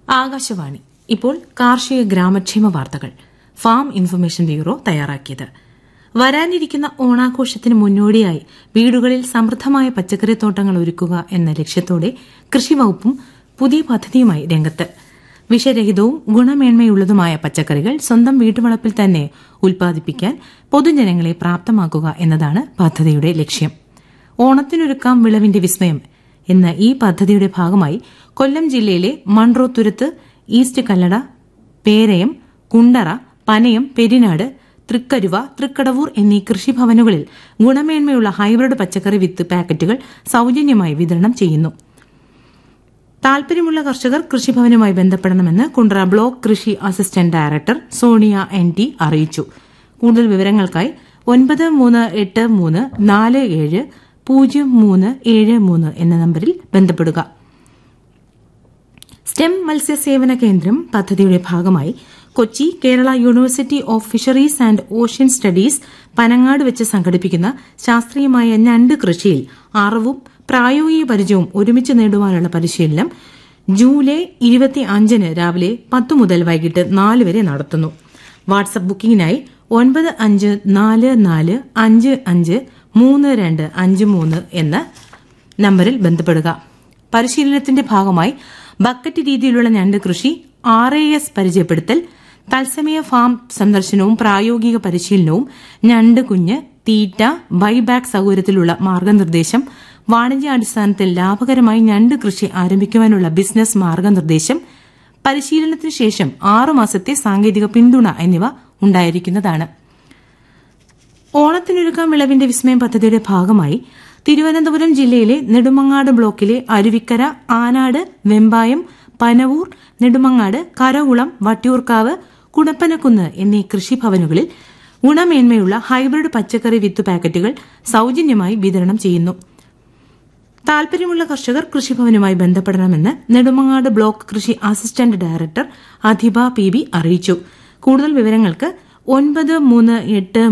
ആകാശവാണി ഇപ്പോൾ കാർഷിക ഗ്രാമക്ഷേമ വാർത്തകൾ ഫാം ഇൻഫർമേഷൻ ബ്യൂറോ തയ്യാറാക്കിയത് വരാനിരിക്കുന്ന ഓണാഘോഷത്തിന് മുന്നോടിയായി വീടുകളിൽ സമൃദ്ധമായ പച്ചക്കറിത്തോട്ടങ്ങൾ ഒരുക്കുക എന്ന ലക്ഷ്യത്തോടെ കൃഷിവകുപ്പും പുതിയ പദ്ധതിയുമായി രംഗത്ത് വിഷരഹിതവും ഗുണമേന്മയുള്ളതുമായ പച്ചക്കറികൾ സ്വന്തം വീട്ടുവളപ്പിൽ തന്നെ ഉൽപ്പാദിപ്പിക്കാൻ പൊതുജനങ്ങളെ പ്രാപ്തമാക്കുക എന്നതാണ് പദ്ധതിയുടെ ലക്ഷ്യം ഓണത്തിനൊരുക്കാം വിളവിന്റെ വിസ്മയം എന്ന ഈ പദ്ധതിയുടെ ഭാഗമായി കൊല്ലം ജില്ലയിലെ മൺട്രോത്തുരുത്ത് ഈസ്റ്റ് കല്ലട പേരയം കുണ്ടറ പനയം പെരിനാട് തൃക്കരുവ തൃക്കടവൂർ എന്നീ കൃഷിഭവനുകളിൽ ഗുണമേന്മയുള്ള ഹൈബ്രിഡ് പച്ചക്കറി വിത്ത് പാക്കറ്റുകൾ സൌജന്യമായി വിതരണം ചെയ്യുന്നു താൽപര്യമുള്ള കർഷകർ കൃഷിഭവനുമായി ബന്ധപ്പെടണമെന്ന് കുണ്ട്ര ബ്ലോക്ക് കൃഷി assistant director Sonia N T അറിയിച്ചു കൂടുതൽ വിവരങ്ങൾക്കായി ഒൻപത് മൂന്ന് എട്ട് മൂന്ന് നാല് ഏഴ് പൂജ്യം മൂന്ന് ഏഴ് മൂന്ന് എന്ന നമ്പറിൽ ബന്ധപ്പെടുക സ്റ്റെം മത്സ്യസേവന കേന്ദ്രം പദ്ധതിയുടെ ഭാഗമായി Kochi Kerala university of fisheries and ocean studies Panangad വെച്ച് സംഘടിപ്പിക്കുന്ന ശാസ്ത്രീയമായ ഞണ്ട് കൃഷിയിൽ അറിവും പ്രായോഗിക പരിചയവും ഒരുമിച്ച് നേടുവാനുള്ള പരിശീലനം ജൂലൈ ഇരുപത്തി അഞ്ചിന് രാവിലെ പത്ത് മുതൽ വൈകിട്ട് നാല് വരെ നടത്തുന്നു വാട്സ്ആപ്പ് ബുക്കിംഗിനായി ഒൻപത് അഞ്ച് നാല് നാല് അഞ്ച് അഞ്ച് മൂന്ന് രണ്ട് അഞ്ച് മൂന്ന് എന്ന നമ്പറിൽ ബന്ധപ്പെടുക പരിശീലനത്തിന്റെ ഭാഗമായി ബക്കറ്റ് രീതിയിലുള്ള ഞണ്ട് കൃഷി ആർ എ എസ് പരിചയപ്പെടുത്തൽ തത്സമയ ഫാം സന്ദർശനവും പ്രായോഗിക പരിശീലനവും ഞണ്ട് കുഞ്ഞ് തീറ്റ ബൈബാക്ക് സൌകര്യത്തിലുള്ള മാർഗനിർദ്ദേശം വാണിജ്യാടിസ്ഥാനത്തിൽ ലാഭകരമായി ഞണ്ട് കൃഷി ആരംഭിക്കുവാനുള്ള ബിസിനസ് മാർഗനിർദ്ദേശം പരിശീലനത്തിന് ശേഷം ആറുമാസത്തെ സാങ്കേതിക പിന്തുണ എന്നിവ ഉണ്ടായിരിക്കുന്നതാണ് ഓണത്തിനൊരുക്കാം വിളവിന്റെ വിസ്മയം പദ്ധതിയുടെ ഭാഗമായി തിരുവനന്തപുരം ജില്ലയിലെ നെടുമങ്ങാട് ബ്ലോക്കിലെ അരുവിക്കര ആനാട് വെമ്പായം പനവൂർ നെടുമങ്ങാട് കരകുളം വട്ടിയൂർക്കാവ് കുടപ്പനക്കുന്ന് എന്നീ കൃഷിഭവനുകളിൽ ഗുണമേന്മയുള്ള ഹൈബ്രിഡ് പച്ചക്കറി വിത്ത് പാക്കറ്റുകൾ സൌജന്യമായി വിതരണം ചെയ്യുന്നു താൽപര്യമുള്ള കർഷകർ കൃഷിഭവനുമായി ബന്ധപ്പെടണമെന്ന് നെടുമങ്ങാട് ബ്ലോക്ക് കൃഷി assistant director Adhiba P B അറിയിച്ചു കൂടുതൽ വിവരങ്ങൾക്ക് ഒൻപത് മൂന്ന് എട്ട്